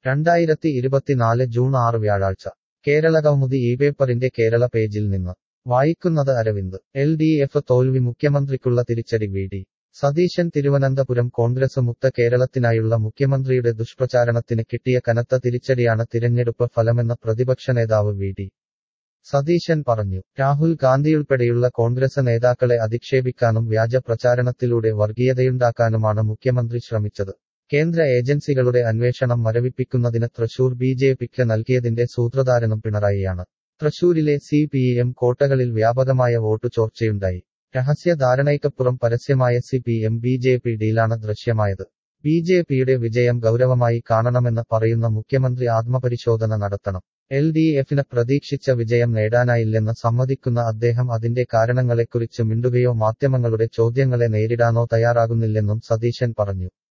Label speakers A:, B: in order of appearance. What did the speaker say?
A: രണ്ടായിരത്തി ഇരുപത്തിനാല് ജൂൺ ആറ് വ്യാഴാഴ്ച കേരളകൗമുദി ഈ പേപ്പറിന്റെ കേരള പേജിൽ നിന്ന് വായിക്കുന്നത് അരവിന്ദ് എൽ ഡി എഫ് തോൽവി മുഖ്യമന്ത്രിക്കുള്ള തിരിച്ചടി V D Satheesan Thiruvananthapuram Congress മുക്ത കേരളത്തിനായുള്ള മുഖ്യമന്ത്രിയുടെ ദുഷ്പ്രചാരണത്തിന് കിട്ടിയ കനത്ത തിരിച്ചടിയാണ് തിരഞ്ഞെടുപ്പ് ഫലമെന്ന് പ്രതിപക്ഷ നേതാവ് വി ഡി സതീശൻ പറഞ്ഞു രാഹുൽ ഗാന്ധിയുൾപ്പെടെയുള്ള കോൺഗ്രസ് നേതാക്കളെ അധിക്ഷേപിക്കാനും വ്യാജ പ്രചാരണത്തിലൂടെ വർഗീയതയുണ്ടാക്കാനുമാണ് മുഖ്യമന്ത്രി ശ്രമിച്ചത് കേന്ദ്ര ഏജൻസികളുടെ അന്വേഷണം മരവിപ്പിക്കുന്നതിന് തൃശൂർ ബി ജെ പിക്ക് നൽകിയതിന്റെ സൂത്രധാരനും പിണറായിയാണ് തൃശൂരിലെ സി പി എം കോട്ടകളിൽ വ്യാപകമായ വോട്ടു ചോർച്ചയുണ്ടായി രഹസ്യ ധാരണയ്ക്കപ്പുറം പരസ്യമായ C P M B J P ഡീലാണ് ദൃശ്യമായത് ബി ജെ പിയുടെ വിജയം ഗൗരവമായി കാണണമെന്ന് പറയുന്ന മുഖ്യമന്ത്രി ആത്മപരിശോധന നടത്തണം എൽ ഡി എഫിന് പ്രതീക്ഷിച്ച വിജയം നേടാനായില്ലെന്ന് സമ്മതിക്കുന്ന അദ്ദേഹം അതിന്റെ കാരണങ്ങളെക്കുറിച്ച് മിണ്ടുകയോ മാധ്യമങ്ങളുടെ ചോദ്യങ്ങളെ നേരിടാനോ തയ്യാറാകുന്നില്ലെന്നും സതീശൻ പറഞ്ഞു